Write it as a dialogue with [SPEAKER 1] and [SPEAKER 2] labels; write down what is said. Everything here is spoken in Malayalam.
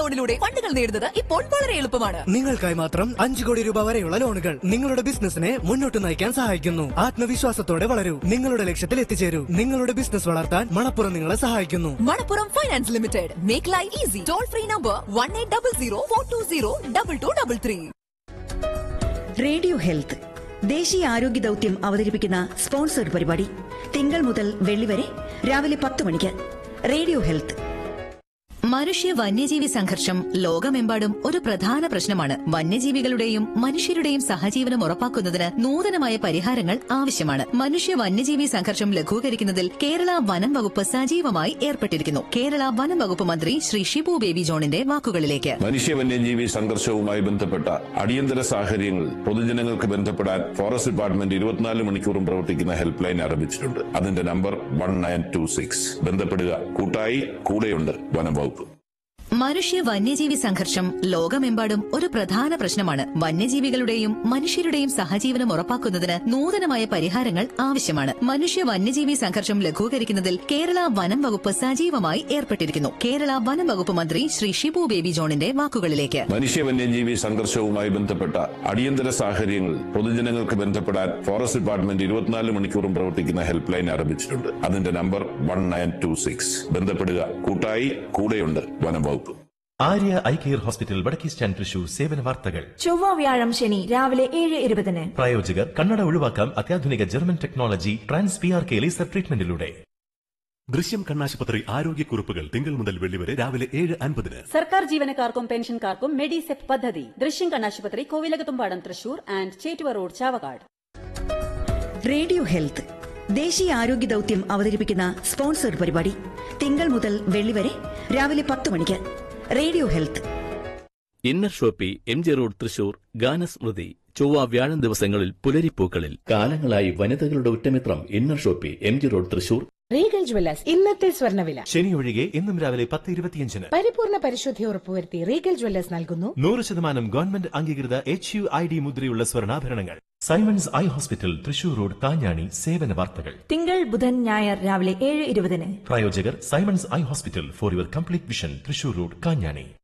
[SPEAKER 1] ലോണിലൂടെ ഫണ്ടുകൾ നേടുന്നത് ഇപ്പോൾ വളരെ എളുപ്പമാണ്
[SPEAKER 2] നിങ്ങൾക്കായി മാത്രം അഞ്ചു കോടി രൂപ വരെയുള്ള ലോണുകൾ നിങ്ങളുടെ ബിസിനസിനെ മുന്നോട്ട് നയിക്കാൻ സഹായിക്കുന്നു ആത്മവിശ്വാസത്തോടെ വളരൂ നിങ്ങളുടെ ലക്ഷ്യത്തിൽ എത്തിച്ചേരൂ നിങ്ങളുടെ ബിസിനസ് വളർത്താൻ മണപ്പുറം നിങ്ങളെ സഹായിക്കുന്നു
[SPEAKER 1] Manappuram finance limited make life easy toll free number one eight double zero four two zero double two double three
[SPEAKER 3] radio health ദേശീയ ആരോഗ്യ ദൗത്യം അവതരിപ്പിക്കുന്ന സ്പോൺസർഡ് പരിപാടി തിങ്കൾ മുതൽ വെള്ളി വരെ രാവിലെ പത്ത് മണിക്ക് റേഡിയോ ഹെൽത്ത്
[SPEAKER 4] മനുഷ്യ വന്യജീവി സംഘർഷം ലോകമെമ്പാടും ഒരു പ്രധാന പ്രശ്നമാണ് വന്യജീവികളുടെയും മനുഷ്യരുടെയും സഹജീവനം ഉറപ്പാക്കുന്നതിന് നൂതനമായ പരിഹാരങ്ങൾ ആവശ്യമാണ് മനുഷ്യ വന്യജീവി സംഘർഷം ലഘൂകരിക്കുന്നതിൽ കേരള വനം വകുപ്പ് സജീവമായി ഏർപ്പെട്ടിരിക്കുന്നു കേരള വനം വകുപ്പ് മന്ത്രി ശ്രീ ഷിബു ബേബി ജോണിന്റെ വാക്കുകളിലേക്ക്
[SPEAKER 5] മനുഷ്യ വന്യജീവി സംഘർഷവുമായി ബന്ധപ്പെട്ട അടിയന്തര സാഹചര്യങ്ങൾ പൊതുജനങ്ങൾക്ക് ബന്ധപ്പെടാൻ ഫോറസ്റ്റ് ഡിപ്പാർട്ട്മെന്റ് ഇരുപത്തിനാല് മണിക്കൂറും പ്രവർത്തിക്കുന്ന ഹെൽപ്പ് ലൈൻ ആരംഭിച്ചിട്ടുണ്ട് അതിന്റെ number one nine two six ബന്ധപ്പെടുക കൂട്ടായി കൂടെയുണ്ട് വനം വകുപ്പ്
[SPEAKER 4] മനുഷ്യ വന്യജീവി സംഘർഷം ലോകമെമ്പാടും ഒരു പ്രധാന പ്രശ്നമാണ് വന്യജീവികളുടെയും മനുഷ്യരുടെയും സഹജീവനം ഉറപ്പാക്കുന്നതിന് നൂതനമായ പരിഹാരങ്ങൾ ആവശ്യമാണ് മനുഷ്യ വന്യജീവി സംഘർഷം ലഘൂകരിക്കുന്നതിൽ കേരള വനം വകുപ്പ് സജീവമായി ഏർപ്പെട്ടിരിക്കുന്നു കേരള വനം വകുപ്പ് മന്ത്രി ശ്രീ ഷിബു ബേബി ജോണിന്റെ വാക്കുകളിലേക്ക്
[SPEAKER 5] മനുഷ്യ വന്യജീവി സംഘർഷവുമായി ബന്ധപ്പെട്ട അടിയന്തര സാഹചര്യങ്ങൾ പൊതുജനങ്ങൾക്ക് ബന്ധപ്പെടാൻ ഫോറസ്റ്റ് ഡിപ്പാർട്ട്മെന്റ് ഇരുപത്തിനാല് മണിക്കൂറും പ്രവർത്തിക്കുന്ന ഹെൽപ്പ് ലൈൻ ആരംഭിച്ചിട്ടുണ്ട് അതിന്റെ number one nine two six ബന്ധപ്പെടുക കൂട്ടായി കൂടെയുണ്ട് വനം വകുപ്പ്
[SPEAKER 6] ആര്യ ഐ കെയർ ഹോസ്പിറ്റൽ വടക്കേ സ്റ്റാൻഡ് തൃശൂർ സേവന വാർത്തകൾ
[SPEAKER 7] ചൊവ്വ വ്യാഴം ശനി രാവിലെ ഏഴ് ഇരുപതിന്
[SPEAKER 6] പ്രായോജകർ കണ്ണട ഒഴിവാക്കാം അത്യാധുനിക German technology trans P R K laser ട്രീറ്റ്മെന്റിലൂടെ
[SPEAKER 8] ദൃശ്യം കണ്ണാശുപത്രി ആരോഗ്യക്കുറിപ്പുകൾ തിങ്കൾ മുതൽ വെള്ളി വരെ രാവിലെ ഏഴ് അൻപതിന്
[SPEAKER 9] സർക്കാർ ജീവനക്കാർക്കും പെൻഷൻകാർക്കും മെഡിസെപ് പദ്ധതി ദൃശ്യം കണ്ണാശുപത്രി Kovilakathumpadam Thrissur and Chettuva road Chavakkad
[SPEAKER 3] radio health ദേശീയ ആരോഗ്യ ദൗത്യം അവതരിപ്പിക്കുന്ന സ്പോൺസർഡ് പരിപാടി തിങ്കൾ മുതൽ വെള്ളി വരെ രാവിലെ പത്ത് മണിക്ക് radio health
[SPEAKER 10] Inner Shoppe M G road Thrissur ഗാനസ്മൃതി ചൊവ്വ വ്യാഴം ദിവസങ്ങളിൽ പുലരിപ്പൂക്കളിൽ കാലങ്ങളായി വനിതകളുടെ ഉറ്റമിത്രം Inner Shoppe M G road Thrissur
[SPEAKER 11] Regal Jewellers ഇന്നത്തെ സ്വർണ്ണവില
[SPEAKER 6] ശനി ഒഴികെ ഇന്നും രാവിലെ പത്ത് ഇരുപത്തിയഞ്ചിന്
[SPEAKER 11] പരിപൂർണ പരിശുദ്ധി ഉറപ്പുവരുത്തി റീഗൽ ജ്വല്ലേഴ്സ് നൽകുന്നു
[SPEAKER 6] നൂറ് ശതമാനം ഗവൺമെന്റ് അംഗീകൃത എച്ച് യു ഐ ഡി മുദ്രയുള്ള സ്വർണ്ണാഭരണങ്ങൾ Simons eye hospital Thrissur road Kanjani സേവന വാർത്തകൾ
[SPEAKER 7] തിങ്കൾ ബുധൻ ഞായർ രാവിലെ ഏഴ് ഇരുപതിന്
[SPEAKER 6] പ്രായോജകർ Simons eye hospital for your complete vision Thrissur road Kanjani